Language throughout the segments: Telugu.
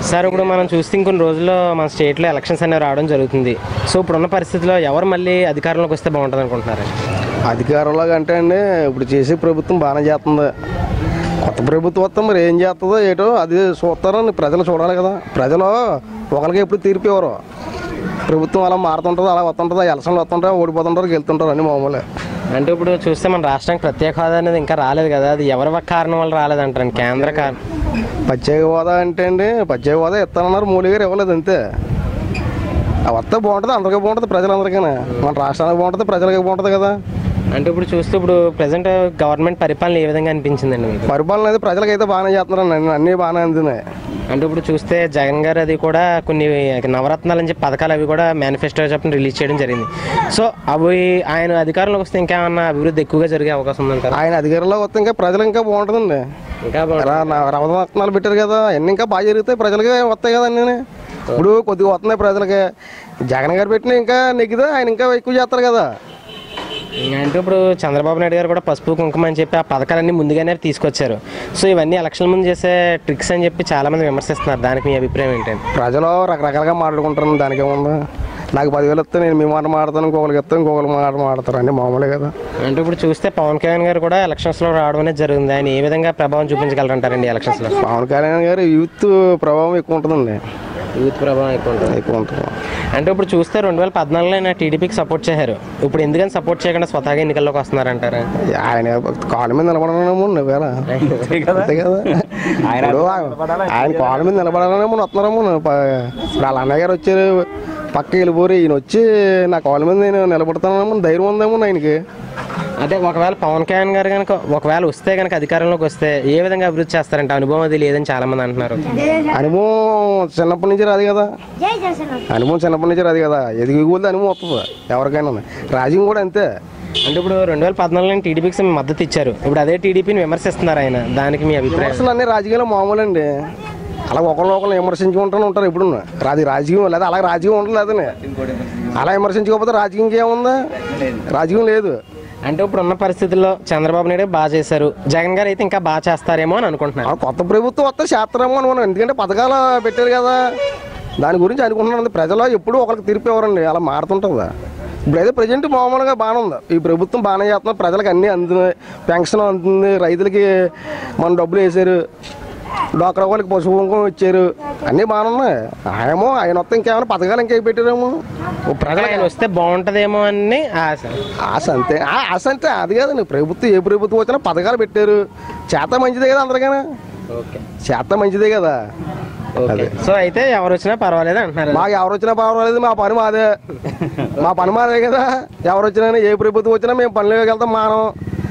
సార్ ఇప్పుడు మనం చూస్తే ఇంకొన్ని రోజుల్లో మన స్టేట్లో ఎలక్షన్స్ అనేవి రావడం జరుగుతుంది సో ఇప్పుడున్న పరిస్థితిలో ఎవరు మళ్ళీ అధికారంలోకి వస్తే బాగుంటుంది అనుకుంటున్నారు అధికారంలో అంటే అండి ఇప్పుడు చేసే ప్రభుత్వం బాగానే చేస్తుంది కొత్త ప్రభుత్వం వస్తే మరి ఏం చేస్తుందో ఏటో అది చూస్తారని ప్రజలు చూడాలి కదా ప్రజలు ఒకరికి ఎప్పుడు తీర్పు ఇవ్వరు ప్రభుత్వం అలా మారుతుంటుంది అలా వస్తుంటుంది ఎలక్షన్లు వస్తుంటారు ఓడిపోతుంటారు గెలుతుంటారు అన్ని మామూలే అంటే ఇప్పుడు చూస్తే మన రాష్ట్రానికి ప్రత్యేక హోదా అనేది ఇంకా రాలేదు కదా అది ఎవరి వల్ల కారణం వల్ల రాలేదంటారు కేంద్ర కారణం ప్రత్యేక హోదా అంటే అండి ప్రత్యేక హోదా ఇస్తానన్నారు మోడీ గారు ఇవ్వలేదు అంతే ఆ వస్తే బాగుంటుంది అందరికీ బాగుంటుంది ప్రజలందరికీ మన రాష్ట్రానికి బాగుంటుంది ప్రజలకి బాగుంటుంది కదా అంటే ఇప్పుడు చూస్తే ఇప్పుడు ప్రజెంట్ గవర్నమెంట్ పరిపాలన ఏ విధంగా అనిపించిందండి మీకు పరిపాలన అయితే ప్రజలకైతే బాగానే చేస్తున్నారు అన్ని- అన్నీ బాగానే అందినాయి అంటే ఇప్పుడు చూస్తే జగన్ గారు అది కూడా కొన్ని నవరత్నాలు అని చెప్పి పథకాలు అవి కూడా మేనిఫెస్టో చెప్పి రిలీజ్ చేయడం జరిగింది సో అవి ఆయన అధికారంలోకి వస్తే ఇంకేమన్నా అభివృద్ధి ఎక్కువగా జరిగే అవకాశం ఉందంటారా ఆయన అధికారంలో వస్తే ఇంకా ప్రజలు ఇంకా బాగుంటుందండి ఇంకా బాగుంటుంది. రా- నా- రవరత్నాలు పెట్టారు కదా అన్నీ ఇంకా బాగా జరుగుతాయి ప్రజలకి వస్తాయి కదా అన్నీ ఇప్పుడు కొద్దిగా వస్తున్నాయి ప్రజలకి జగన్ గారు పెట్టిన ఇంకా నెగ్గితే ఆయన ఇంకా ఎక్కువ చేస్తారు కదా అంటే ఇప్పుడు చంద్రబాబు నాయుడు గారు కూడా పసుపు కుంకుమ అని చెప్పి ఆ పథకాలన్నీ ముందుగానే తీసుకొచ్చారు సో ఇవన్నీ ఎలక్షన్ ముందు చేసే ట్రిక్స్ అని చెప్పి చాలా మంది విమర్శిస్తున్నారు దానికి మీ అభిప్రాయం ఏంటండి ప్రజలు రకరకాలుగా మాట్లాడుకుంటారు దానికి ఏముంది నాకు పదివేలు ఇస్తే నేను మీ మాట మాడతాను ఇంకొకరికి ఇస్తాను ఇంకొకరికి మాట మాడతారు అన్నీ మామూలే కదా అంటే ఇప్పుడు చూస్తే పవన్ కళ్యాణ్ గారు కూడా ఎలక్షన్స్లో రావడం అనేది జరిగింది ఆయన ఏ విధంగా ప్రభావం చూపించగలరంటారండి ఎలక్షన్స్లో పవన్ కళ్యాణ్ గారు యూత్ ప్రభావం ఎక్కువ ఉంటుందండి యూత్ ప్రభావం ఎక్కువ ఉంటుంది ఎక్కువ ఉంటుంది అంటే ఇప్పుడు చూస్తే రెండు వేల పద్నాలుగులో ఆయన టీడీపీకి సపోర్ట్ చేశారు ఇప్పుడు ఎందుకని సపోర్ట్ చేయకుండా స్వతహాగా ఎన్నికల్లోకి వస్తున్నారంటారా ఆయన కాళ్ళ మీద నిలబడనేమో నువ్వేళ అంతే కదా ఇప్పుడు ఆయన కాళ్ళ మీద నిలబడాలనేమో వస్తున్నారేమో ప- ఇప్పుడు వాళ్ళ అన్నయ్య గారు వచ్చారు పక్క వెళ్ళిపోరు ఈయన వచ్చి నా కాళ్ళ మీద నేను నిలబడతానేమో ధైర్యం ఉందేమో ఆయనకి అదే ఒకవేళ పవన్ కళ్యాణ్ గారు కనుక ఒకవేళ వస్తే కనుక అధికారంలోకి వస్తే ఏ విధంగా అభివృద్ధి చేస్తారంటే అనుభవం అది లేదని చాలా మంది అంటున్నారు అనుభవం చిన్నప్పటి నుంచి రాదు కదా అనుభవం చిన్నప్పటి నుంచి రాదు కదా ఎదిగి కొద్ది అనుభవం వస్తుంది ఎవరికైనా రాజకీయం కూడా అంతే అంటే ఇప్పుడు రెండు వేల పద్నాలుగులో టీడీపీకి మద్దతు ఇచ్చారు ఇప్పుడు అదే టీడీపీని విమర్శిస్తున్నారు ఆయన దానికి మీ అభిప్రాయం విమర్శలు అన్ని రాజకీయాలు మామూలు అండి అలా ఒకళ్ళు ఒకళ్ళు విమర్శించుకుంటూనే ఉంటారు ఇప్పుడు రాది రాజకీయం లేదా అలా రాజకీయం ఉంటుంది అదే అలా విమర్శించుకోకపోతే రాజకీయం ఇంకేముందా రాజకీయం లేదు అంటే ఇప్పుడు ఉన్న పరిస్థితుల్లో చంద్రబాబు నాయుడు బాగా చేశారు జగన్ గారు అయితే ఇంకా బాగా చేస్తారేమో అని అనుకుంటున్నారు ఆ కొత్త ప్రభుత్వం వస్తే చేస్తారేమో అనుకున్నాను ఎందుకంటే పథకాలు పెట్టారు కదా దాని గురించి అనుకుంటున్నాను ప్రజలు ఎప్పుడు ఒకరికి తీర్పు ఇవ్వరండి అలా మారుతుంటుందా ఇప్పుడైతే ప్రజెంట్ మామూలుగా బాగానే ఉంది ఈ ప్రభుత్వం బాగానే చేస్తున్నారు ప్రజలకు అన్నీ అందుతున్నాయి పెన్షన్ అందుతుంది రైతులకి మన డబ్బులు వేసారు డోక్రా వాళ్ళకి పశువు కుంకుమ ఇచ్చారు అన్నీ బాగానే ఉన్నాయి ఆయనేమో ఆయన వస్తే ఇంకేమైనా పథకాలు ఇంకేం పెట్టారేమో ఓ ప్రజలు ఆయన వస్తే బాగుంటుందేమో అని ఆశ ఆశ అంతే ఆ ఆశ అంటే అది కాదండి ప్రభుత్వం ఏ ప్రభుత్వం వచ్చినా పథకాలు పెట్టారు చేత మంచిదే కదా అందరికైనా ఓకే చేత మంచిదే కదా ఓకే సో అయితే ఎవరు వచ్చినా పర్వాలేదు అంటున్నారు మాకు ఎవరు వచ్చినా పర్వాలేదు మా పని మాదే మా పని మాదే కదా ఎవరు వచ్చినా ఏ ప్రభుత్వం వచ్చినా మేము పనులకు వెళ్తాం మానం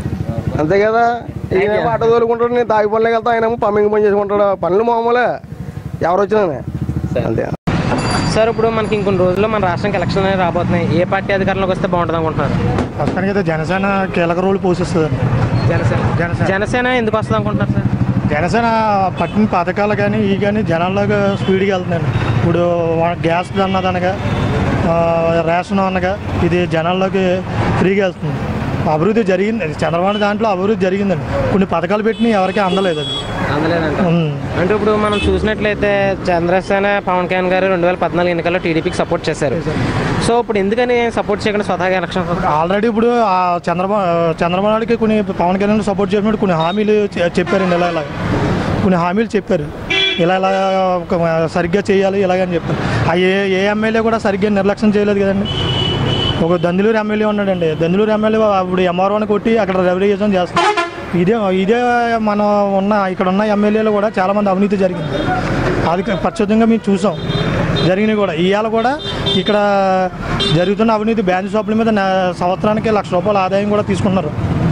అంతే కదా ఈయన ఆటో తోలుకుంటాడు నేను దాగి పనులకు వెళ్తాం ఆయన పంపింగ్ పని చేసుకుంటాడు పనులు మామూలే ఎవరు వచ్చినా అంతే సార్ ఇప్పుడు మనకి ఇంకొన్ని రోజుల్లో మన రాష్ట్రానికి ఎలక్షన్ అనేవి రాబోతున్నాయి ఏ పార్టీ అధికారంలోకి వస్తే బాగుంటుంది అనుకుంటున్నారు ప్రస్తుతానికి అయితే జనసేన కీలక రోల్ పోషిస్తుందండి జనసేన జనసేన. జనసేన ఎందుకు వస్తుంది అనుకుంటున్నారు సార్ జనసేన పట్టిన పథకాలు కానీ ఈ కానీ జనాల్లోకి స్పీడ్గా వెళ్తుందండి ఇప్పుడు వా- గ్యాస్ అన్నదనగా ఆ, రేషన్ అనగా ఇది జనాల్లోకి ఫ్రీగా వెళ్తుంది అభివృద్ధి జరిగింది చంద్రబాబు దాంట్లో అభివృద్ధి జరిగిందండి కొన్ని పథకాలు పెట్టిన ఎవరికీ అందలేదు అది అందలేదంట ఉమ్. అంటే ఇప్పుడు మనం చూసినట్లయితే చంద్రసేన పవన్ కళ్యాణ్ గారు రెండు వేల పద్నాలుగు ఎన్నికల్లో టీడీపీకి సపోర్ట్ చేశారు సో ఇప్పుడు ఎందుకని సపోర్ట్ చేయకుండా స్వతహాగా ఎలక్షన్ ఆల్రెడీ ఇప్పుడు ఆ చంద్రబాబు చంద్రబాబు నాయుడుకి కొన్ని పవన్ కళ్యాణ్ సపోర్ట్ చేసినప్పుడు కొన్ని హామీలు చె- చెప్పారండి ఇలా ఇలా కొన్ని హామీలు చెప్పారు ఇలా ఇలా ఒక సరిగ్గా చేయాలి ఇలాగని చెప్పారు ఆ ఏ ఏ ఎమ్మెల్యే కూడా సరిగ్గా నిర్లక్ష్యం చేయలేదు కదండి ఒక దందులూరు ఎమ్మెల్యే ఉన్నాడండి దందులూరు ఎమ్మెల్యే ఇప్పుడు ఎంఆర్ఓని కొట్టి అక్కడ రెవల్యూషన్ చేస్తున్నారు ఇదే ఇదే మనం ఉన్న ఇక్కడ ఉన్న ఎమ్మెల్యేలు కూడా చాలామంది అవినీతి జరిగింది అది ప్రత్యేకంగా మేము చూసాం జరిగినాయి కూడా ఇవాళ కూడా ఇక్కడ జరుగుతున్న అవినీతి బ్యాంక్ షాపుల మీద నా- సంవత్సరానికి లక్ష రూపాయల ఆదాయం కూడా తీసుకున్నారు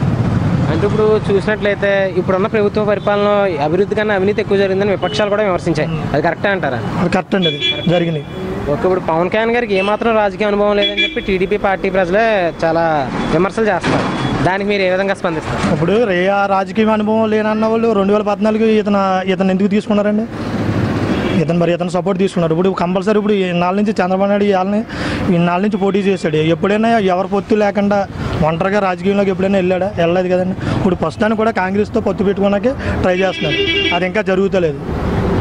అంటే ఇప్పుడు చూసినట్లయితే ఇప్పుడున్న ప్రభుత్వ పరిపాలన అభివృద్ధి కన్నా అవినీతి ఎక్కువ జరిగిందని విపక్షాలు కూడా విమర్శించాయి అది కరెక్టే అంటారా అది కరెక్ట్ అండి అది జరిగినాయి ఓకే ఇప్పుడు పవన్ కళ్యాణ్ గారికి ఏమాత్రం రాజకీయ అనుభవం లేదని చెప్పి టీడీపీ పార్టీ ప్రజలే చాలా విమర్శలు చేస్తారు దానికి మీరు ఏ విధంగా స్పందిస్తారు ఇప్పుడు రే ఆ రాజకీయ అనుభవం లేనన్న వాళ్ళు రెండు వేల పద్నాలుగు ఇతను ఇతను ఎందుకు తీసుకున్నారండి ఇతను మరి ఇతను సపోర్ట్ తీసుకున్నారు ఇప్పుడు కంపల్సరీ ఇప్పుడు ఇన్నాళ్ళ నుంచి చంద్రబాబు నాయుడు ఇవాళని ఇన్నాళ్ళ నుంచి పోటీ చేశాడు ఎప్పుడైనా ఎవరు పొత్తు లేకుండా ఒంటరిగా రాజకీయంలోకి ఎప్పుడైనా వెళ్ళాడా వెళ్ళలేదు కదండి ఇప్పుడు ప్రస్తుతానికి కూడా కాంగ్రెస్తో పొత్తు పెట్టుకోవడానికి ట్రై చేస్తున్నారు అది ఇంకా జరుగుతలేదు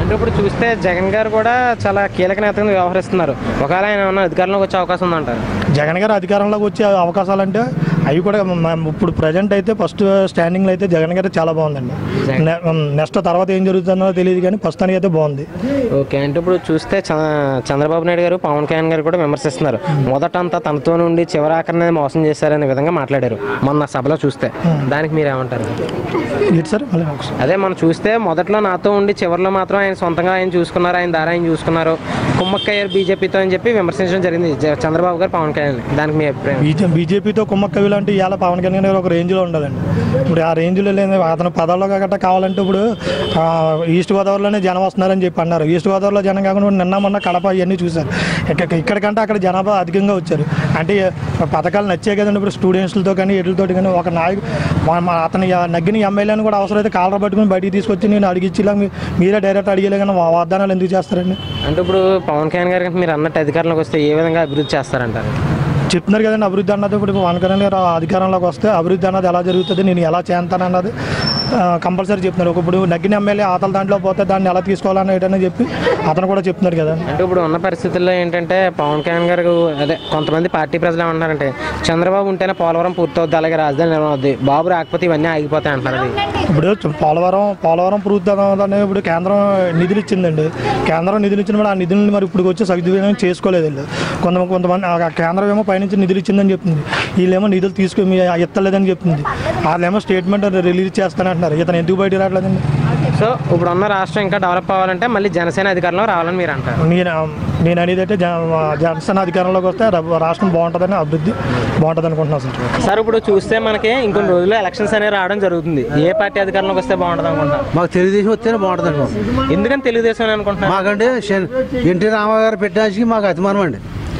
అంటే ఇప్పుడు చూస్తే జగన్ గారు కూడా చాలా కీలక నేతగా వ్యవహరిస్తున్నారు ఒకవేళ ఆయన ఏమన్నా అధికారంలోకి వచ్చే అవకాశం ఉందంటారు జగన్ గారు అధికారంలోకి వచ్చే అవకాశాలు అంటే అవి కూడా మ- ఇప్పుడు ప్రజెంట్ అయితే ఫస్ట్ స్టాండింగ్లో అయితే జగన్ గారు చాలా బాగుందండి నె- నెక్స్ట్ తర్వాత ఏం జరుగుతుందో తెలియదు కానీ ప్రస్తుతానికి అయితే బాగుంది ఓకే అంటే ఇప్పుడు చూస్తే చ- చంద్రబాబు నాయుడు గారు పవన్ కళ్యాణ్ గారు కూడా విమర్శిస్తున్నారు మొదటంతా తనతో నుండి చివరాకరనే మోసం చేశారనే విధంగా మాట్లాడారు మొన్న సభలో చూస్తే దానికి మీరు ఏమంటారు ఏంటి సార్ మళ్ళీ ఒకసారి అదే మనం చూస్తే మొదట్లో నాతో ఉండి చివరిలో మాత్రం ఆయన సొంతంగా ఆయన చూసుకున్నారు ఆయన దారి ఆయన చూసుకున్నారు కుమ్మక్కయ్యారు బీజేపీతో అని చెప్పి విమర్శించడం జరిగింది జ- చంద్రబాబు గారు పవన్ కళ్యాణ్ దానికి మీ అభిప్రాయం బీజే బీజేపీతో కుమ్మక్కవి లాంటి ఇవాళ పవన్ కళ్యాణ్ గారు ఒక రేంజ్లో ఉండదండి ఇప్పుడు ఆ రేంజ్లో లేదు అతను పదాల్లో గట్రా కావాలంటే ఇప్పుడు ఆ, ఈస్ట్ గోదావరిలోనే జనం వస్తున్నారని చెప్పి అన్నారు ఈస్ట్ గోదావరిలో జనం కాకుండా నిన్న మొన్న కడప ఇవన్నీ చూశారు ఇక్కడ ఇక్కడికంటే అక్కడ జనాభా అధికంగా వచ్చారు అంటే పథకాలు నచ్చాయి కదండి ఇప్పుడు స్టూడెంట్స్తో కానీ ఎట్లతో కానీ ఒక నాయకు మా- మా అతని నగ్గిన ఎమ్మెల్యేని కూడా అవసరమైతే కాలర్ పట్టుకుని బయటికి తీసుకొచ్చి నేను అడిగిచ్చేలా మీ- మీరే డైరెక్ట్ అడిగేలే కానీ వా- వాగ్దానాలు ఎందుకు చేస్తారండి అంటే ఇప్పుడు పవన్ కళ్యాణ్ గారికి మీరు అన్నట్టు అధికారంలోకి వస్తే ఏ విధంగా అభివృద్ధి చేస్తారంటారు చెప్తున్నారు కదండి అభివృద్ధి అన్నది ఇప్పుడు పవన్ కళ్యాణ్ గారు అధికారంలోకి వస్తే అభివృద్ధి అన్నది ఎలా జరుగుతుంది నేను ఎలా చేస్తాను అన్నది కంపల్సరీ చెప్తున్నారు ఒక ఇప్పుడు నగ్గిన ఎమ్మెల్యే ఆతల దాంట్లో పోతే దాన్ని ఎలా తీసుకోవాలని ఏంటని చెప్పి అతను కూడా చెప్తున్నారు కదా అంటే ఇప్పుడు ఉన్న పరిస్థితుల్లో ఏంటంటే పవన్ కళ్యాణ్ గారు అదే కొంతమంది పార్టీ ప్రజలు ఏమంటున్నారంటే చంద్రబాబు ఉంటేనే పోలవరం పూర్తవుద్ది అలాగే రాజధాని నిర్మవుద్ది బాబు రాకపోతే ఇవన్నీ ఆగిపోతాయి అంటున్నారు అది ఇప్పుడు చు- పోలవరం పోలవరం పూర్తి ఇప్పుడు కేంద్రం నిధులు ఇచ్చిందండి కేంద్రం నిధులు ఇచ్చిన ఆ నిధులను మరి ఇప్పుడు వచ్చి సద్వినియోగం చేసుకోలేదు వీళ్ళు కొంత కొంతమంది ఆ కేంద్రం ఏమో పైనుంచి నిధులు ఇచ్చిందని చెప్తుంది వీళ్ళేమో నిధులు తీసుకుని మీ ఎత్తలేదని చెప్తుంది వాళ్ళేమో స్టేట్మెంట్ రిలీజ్ చేస్తానంటున్నారు ఇతను ఎందుకు బయట రావట్లేదండి సో ఇప్పుడు ఉన్న రాష్ట్రం ఇంకా డెవలప్ అవ్వాలంటే మళ్ళీ జనసేన అధికారంలో రావాలని మీరు అంటారు నేను నేను అనేది అయితే జనసేన అధికారంలోకి వస్తే రా- రాష్ట్రం బాగుంటుందని అభివృద్ధి బాగుంటుంది అనుకుంటున్నాను సార్ సార్ ఇప్పుడు చూస్తే మనకి ఇంకొన్ని రోజుల్లో ఎలక్షన్స్ అనేవి రావడం జరుగుతుంది ఏ పార్టీ అధికారంలోకి వస్తే బాగుంటుంది అనుకుంటారు మాకు తెలుగుదేశం వస్తేనే బాగుంటుంది మాకు ఎందుకని తెలుగుదేశం అని అనుకుంటున్నారు మాకంటే శన్- ఎన్టీ రామారావు పెట్టడానికి మాకు అభిమానం అండి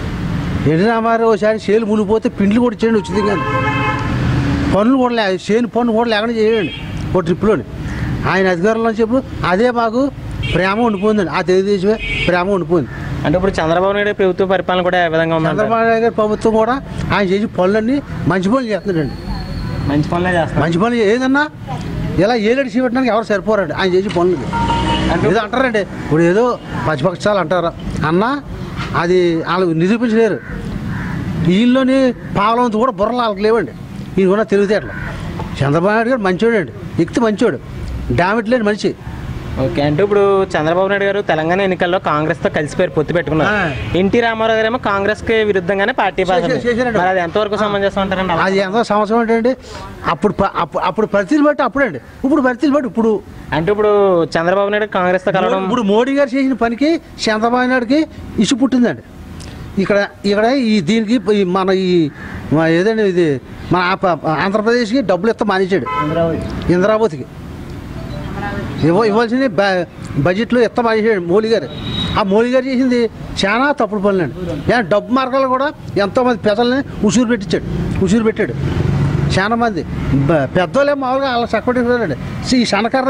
ఎన్టీ రామారావు ఒకసారి చేలు మునిగిపోతే పిండ్లు కూడా ఇచ్చేయండి ఉచితంగా పనులు కూడా లే చేను పనులు కూడా లేకుండా చేయండి ఓ ట్రిప్లోని ఆయన అధికారంలో చెప్పు అదే మాకు ప్రేమ ఉండిపోయిందండి ఆ తెలుగుదేశమే ప్రేమ ఉండిపోయింది అంటే ఇప్పుడు చంద్రబాబు నాయుడు ప్రభుత్వ పరిపాలన కూడా ఏ విధంగా ఉందంటారు చంద్రబాబు నాయుడు గారి ప్రభుత్వం కూడా ఆయన చేసి పనులన్నీ మంచి పనులు చేస్తున్నాడండి మంచి పనులే చేస్తారు మంచి పనులు ఏదన్నా ఇలా ఏలడి చేపట్టడానికి ఎవరు సరిపోరండి ఆయన చేసి పనులు ఏదో అంటారండి ఇప్పుడు ఏదో ప్రతిపక్షాలు అంటారు అన్న అది వాళ్ళు నిరూపించలేరు వీళ్ళలోని పావలంతో కూడా బుర్రలు వాళ్ళకి లేవండి ఈయన కూడా తెలివితేటలు చంద్రబాబు నాయుడు గారు మంచోడు అండి వ్యక్తి మంచోడు డామిట్ లేని మనిషి ఓకే అంటే ఇప్పుడు చంద్రబాబు నాయుడు గారు తెలంగాణ ఎన్నికల్లో కాంగ్రెస్ తో కలిసిపోయి పొత్తు పెట్టుకున్నారు ఆ. ఎన్టీ రామారావు గారు ఏమో కాంగ్రెస్ కి విరుద్ధంగానే పార్టీ పాల్గొన్నారు. చేశారండి. మరి అది ఎంతవరకు సమంజసం అంటారండి అలా? అది ఎంత సంవత్సరం ఏంటండి అప్పుడు ప- అప్పుడు అప్పుడు పరిస్థితులు బట్టి అప్పుడండి ఇప్పుడు పరిస్థితులు బట్టి ఇప్పుడు అంటే ఇప్పుడు చంద్రబాబు నాయుడు కాంగ్రెస్ తో కలవడం ఇప్పుడు మోడీ గారు చేసిన పనికి చంద్రబాబు నాయుడుకి ఇష్యూ పుట్టిందండి ఇక్కడ ఇక్కడ ఈ దీనికి ఈ మన ఈ మన ఏదండి ఇది మన ఆప- ఆంధ్రప్రదేశ్కి డబ్బులు ఇస్తా మానేశాడు ఇంద్రావతికి ఇవ్వ ఇవ్వాల్సింది బ- బడ్జెట్లో ఇస్తా మానేశాడు మోడీ గారు ఆ మోడీ గారు చేసింది చాలా తప్పుడు పనులండి ఏ డబ్బు మార్గాలు కూడా ఎంతోమంది పెద్దల్ని ఉసూరు పెట్టించాడు ఉసూరు పెట్టాడు చాలా మంది బ- పెద్దోళ్ళే మామూలుగా అలా చక్కబెట్టుకున్నారండి ఈ సన్నకర్ర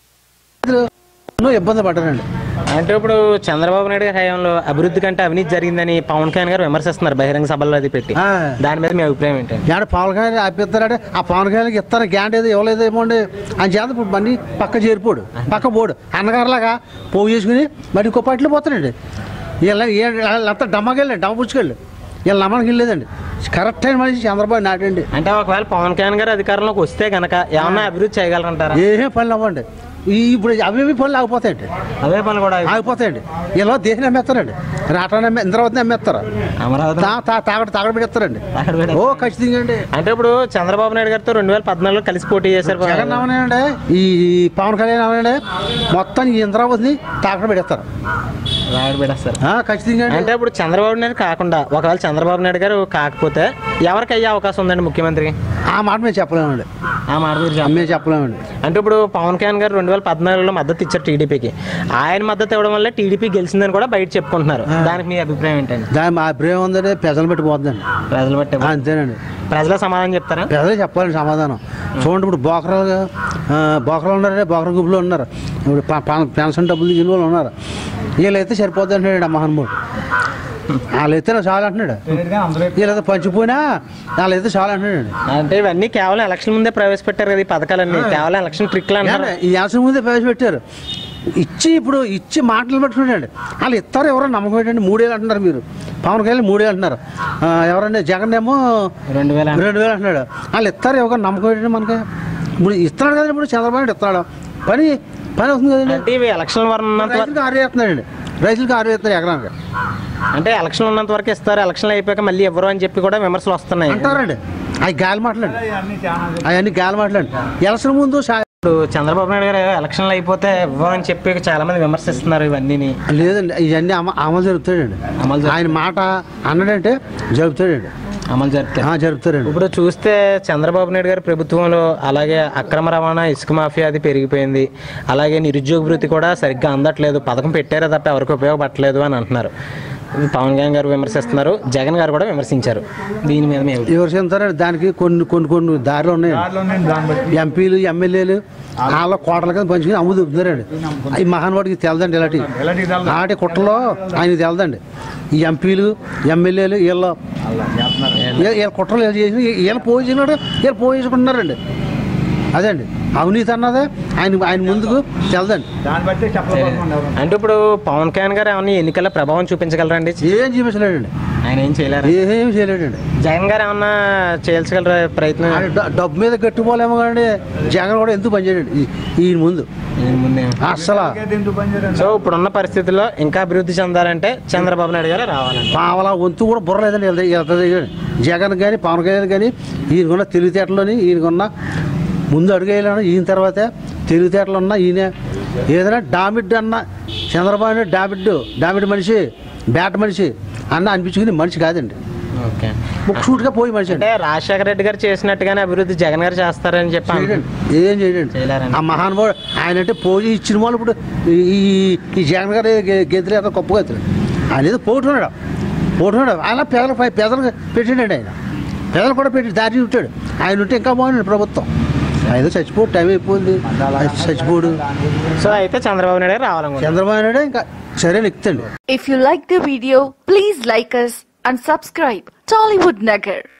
ఎన్నో ఇబ్బంది పడ్డారండి అంటే ఇప్పుడు చంద్రబాబు నాయుడు గారి హయాంలో అభివృద్ధి కంటే అవినీతి జరిగిందని పవన్ కళ్యాణ్ గారు విమర్శిస్తున్నారు బహిరంగ సభల్లో అది పెట్టి ఆ. దాని మీద మీ అభిప్రాయం ఏంటండి ఏడ పవన్ కళ్యాణ్ ఆపిస్తారంటే ఆ పవన్ కళ్యాణ్కి ఇస్తాను గ్యాంట్ ఏదో ఇవ్వలేదు ఏమో అండి అని చేత ఇప్పుడు మళ్ళీ పక్క చేరిపోడు పక్క పోడు అన్నగారులాగా పోగు చేసుకుని మరి ఇంకో పట్లు పోతాడండి వీళ్ళ వీళ్ళంతా డమ్మకెళ్ళండి డమ్మ పుచ్చుకెళ్ళి వీళ్ళ నమ్మకం వెళ్ళలేదండి కరెక్ట్ అయిన మనిషి చంద్రబాబు నాయుడు అండి అంటే ఒకవేళ పవన్ కళ్యాణ్ గారు అధికారంలోకి వస్తే గనక ఏమన్నా అభివృద్ధి చేయగలరంటారా ఏమేం పనులు అవ్వండి ఈ ఇప్పుడు అవి ఇవి పనులు ఆగిపోతాయండి అదే పనులు కూడా ఆగిపోతాయండి ఇలా దేశం అమ్మేస్తారండి రావటాన్ని అమ్మే ఇంద్రావతిని అమ్మేస్తారు అమరావతి తా- తా- తాగడ తాగడ పెడతారండి తాగడ పెడతారు. ఓ ఖచ్చితంగా అండి అంటే ఇప్పుడు చంద్రబాబు నాయుడు గారితో రెండు వేల పద్నాలుగులో కలిసి పోటీ చేశారు జగన్ అవనండి ఈ పవన్ కళ్యాణ్ అవనండి మొత్తం ఈ ఇంద్రావతిని తాకడ పెడతారు రాయుడు పెడేస్తారు ఆ, ఖచ్చితంగా అండి. అంటే ఇప్పుడు చంద్రబాబు నాయుడు కాకుండా ఒకవేళ చంద్రబాబు నాయుడు గారు కాకపోతే ఎవరికి అయ్యే అవకాశం ఉందండి ముఖ్యమంత్రికి ఆ మాట మేము చెప్పలేమండి ఆ మాట మీరు చెప్పండి. మేము చెప్పలేమండి అంటే ఇప్పుడు పవన్ కళ్యాణ్ గారు రెండు వేల పద్నాలుగులో మద్దతు ఇచ్చారు టీడీపీకి ఆయన మద్దతు ఇవ్వడం వల్ల టీడీపీ గెలిచిందని కూడా బయట చెప్పుకుంటున్నారు దానికి మీ అభిప్రాయం ఏంటండి దాని మా అభిప్రాయం ఉందండి ప్రజలు పెట్టి పోతుందండి ప్రజలు బట్టి ఆ, అంతేనండి ప్రజల సమాధానం చెప్తారా ప్రజలే చెప్పాలండి సమాధానం చూడండి ఇప్పుడు బోకరాలు ఆ, బోకరాలు ఉన్నారంటే బోకర గుంపులో ఉన్నారు ఇప్పుడు ప- ప- పెన్షన్ డబ్బులు ఇన్ని వాళ్ళు ఉన్నారు వీళ్ళైతే సరిపోద్ది అంటున్నాడు ఆ మహానుభావుడు వాళ్ళైతే చాలు అంటున్నాడు వీళ్ళైతే పంచిపోయినా వాళ్ళైతే చాలు అంటున్నాడు అంటే ఇవన్నీ కేవలం ఎలక్షన్ ముందే ప్రవేశపెట్టారు కదా ఈ పథకాలన్నీ కేవలం ఎలక్షన్ ట్రిక్లు అంటారు ఏమండి? ఈ అవసరం ముందే ప్రవేశపెట్టారు ఇచ్చి ఇప్పుడు ఇచ్చి మాటలు పెట్టుకున్నాడు వాళ్ళు ఇస్తారు ఎవరో నమ్మకం ఏంటండి మూడేళ్ళు అంటున్నారు మీరు పవన్ కళ్యాణ్ మూడేళ్ళు అంటున్నారు ఆ, ఎవరండి జగన్ ఏమో రెండు వేల రెండు వేలు అంటున్నాడు వాళ్ళు ఇస్తారు ఎవరు నమ్మకం ఏంటండి మనకి ఇప్పుడు ఇస్తున్నాడు కదండి ఇప్పుడు చంద్రబాబు నాయుడు ఇస్తున్నాడు పని పని అవుతుంది కదండి అంటే ఇవి ఎలక్షన్ వరకు ఉన్నంత వరకు రైతులకు ఆరు వేస్తున్నాడండి రైతులకు ఆరు వేస్తున్నారు ఎకరానికి అంటే ఎలక్షన్ ఉన్నంత వరకు ఇస్తారు ఎలక్షన్లు అయిపోయాక మళ్ళీ ఎవరు అని చెప్పి కూడా విమర్శలు వస్తున్నాయి అంటారండి అవి గాలి మాటలండి అవన్నీ గాలి మాటలండి ఎలక్షన్ ముందు సా- ఇప్పుడు చంద్రబాబు నాయుడు గారు ఎలక్షన్లు అయిపోతే ఇవ్వరు అని చెప్పి చాలా మంది విమర్శిస్తున్నారు ఇవన్నీ లేదండి ఇవన్నీ అమ అమలు జరుపుతాడండి అమలు జరుపు- ఆయన మాట అన్నాడంటే జరుపుతాడండి అమలు జరిపితే ఆ, జరుపుతాడండి ఇప్పుడు చూస్తే చంద్రబాబు నాయుడు గారి ప్రభుత్వంలో అలాగే అక్రమ రవాణా ఇసుక మాఫియా అది పెరిగిపోయింది అలాగే నిరుద్యోగ భృతి కూడా సరిగ్గా అందట్లేదు పథకం పెట్టారే తప్ప ఎవరికి ఉపయోగపడలేదు అని అంటున్నారు ఇది పవన్ కళ్యాణ్ గారు విమర్శిస్తున్నారు జగన్ గారు కూడా విమర్శించారు దీని మీద మేము ఎవరు చెందుతారండి దానికి కొన్ని కొన్ని కొన్ని దారులు ఉన్నాయండి ఎంపీలు ఎమ్మెల్యేలు వాళ్ళ కోటల కింద పంచుకుని అమ్ము దొరుకుతారండి ఈ మహానుభావుడికి తెలదండి ఇలాంటి ఆటి కుట్రలో ఆయన తెలదండి ఈ ఎంపీలు ఎమ్మెల్యేలు వీళ్ళ వీళ్ళ- వీళ్ళ కుట్రలు వీళ్ళు చేసి వీళ్ళు పోయించినాడు వీళ్ళు పోయించుకుంటున్నారండి అదండి అవినీతి అన్నదే ఆయన ఆయన ముందుకు తెలదండి అంటే ఇప్పుడు పవన్ కళ్యాణ్ గారు ఏమన్నా ఎన్నికల ప్రభావం చూపించగలరండి ఏం చూపించలేడండి ఆయన ఏం చేయలేరు ఏం చేయలేడండి జగన్ గారు ఏమన్నా చేయాల్సిన ప్రయత్నం ఆయన డ- డబ్బు మీద గట్టుకోలేమో కానీ జగన్ కూడా ఎందుకు పనిచేయడండి ఈ- ఈయన ముందు ఈయన ముందే అస్సలు సో ఇప్పుడున్న పరిస్థితుల్లో ఇంకా అభివృద్ధి చెందాలంటే చంద్రబాబు నాయుడు గారు రావాలండి పావలా వంతు కూడా బుర్ర లేదండి వీళ్ళ దగ్గర- వీళ్ళ దగ్గర. జగన్ కానీ పవన్ కళ్యాణ్ కానీ ఈయనకున్న తెలివితేటలోని ఈయనకున్న ముందు అడుగేయాలని ఈయన తర్వాతే తెలివితేటలు ఉన్న ఈయన ఏదైనా డామిడ్ అన్న చంద్రబాబు నాయుడు డామిడ్ డామిడ్ మనిషి బ్యాట్ మనిషి అన్న అనిపించుకుని మనిషి కాదండి ఓకే ముక్కుసూటిగా పోయి మనిషి అండి అంటే రాజశేఖర రెడ్డి గారు చేసినట్టుగానే అభివృద్ధి జగన్ గారు చేస్తారని చెప్పి చేయడండి అంటున్నారు. ఏం చేయడండి చేయలేరండి. ఆ మహానుభావుడు ఆయన అంటే పోయి ఇచ్చిన వాళ్ళు ఇప్పుడు ఈ- ఈ ఈ జగన్ గారు గెంతులు ఏదో గొప్పగా ఎత్తాడు ఆయన ఏదో పోటున్నాడు పోటున్నాడు అలా పేదలు పేదలకు పెట్టాడండి ఆయన పేదలు కూడా పెట్టి దారి చూపాడు ఆయన ఉంటే ఇంకా బాగుంది ప్రభుత్వం ఆయన చచ్చిపోడు టైం అయిపోయింది ఆయన చచ్చిపోడు సో అయితే చంద్రబాబు నాయుడు గారు రావాలనుకుంటున్నారు చంద్రబాబు నాయుడు ఇంకా సరైన ఎక్కుతండి If you like the video, please like us and subscribe Tollywood Nagar.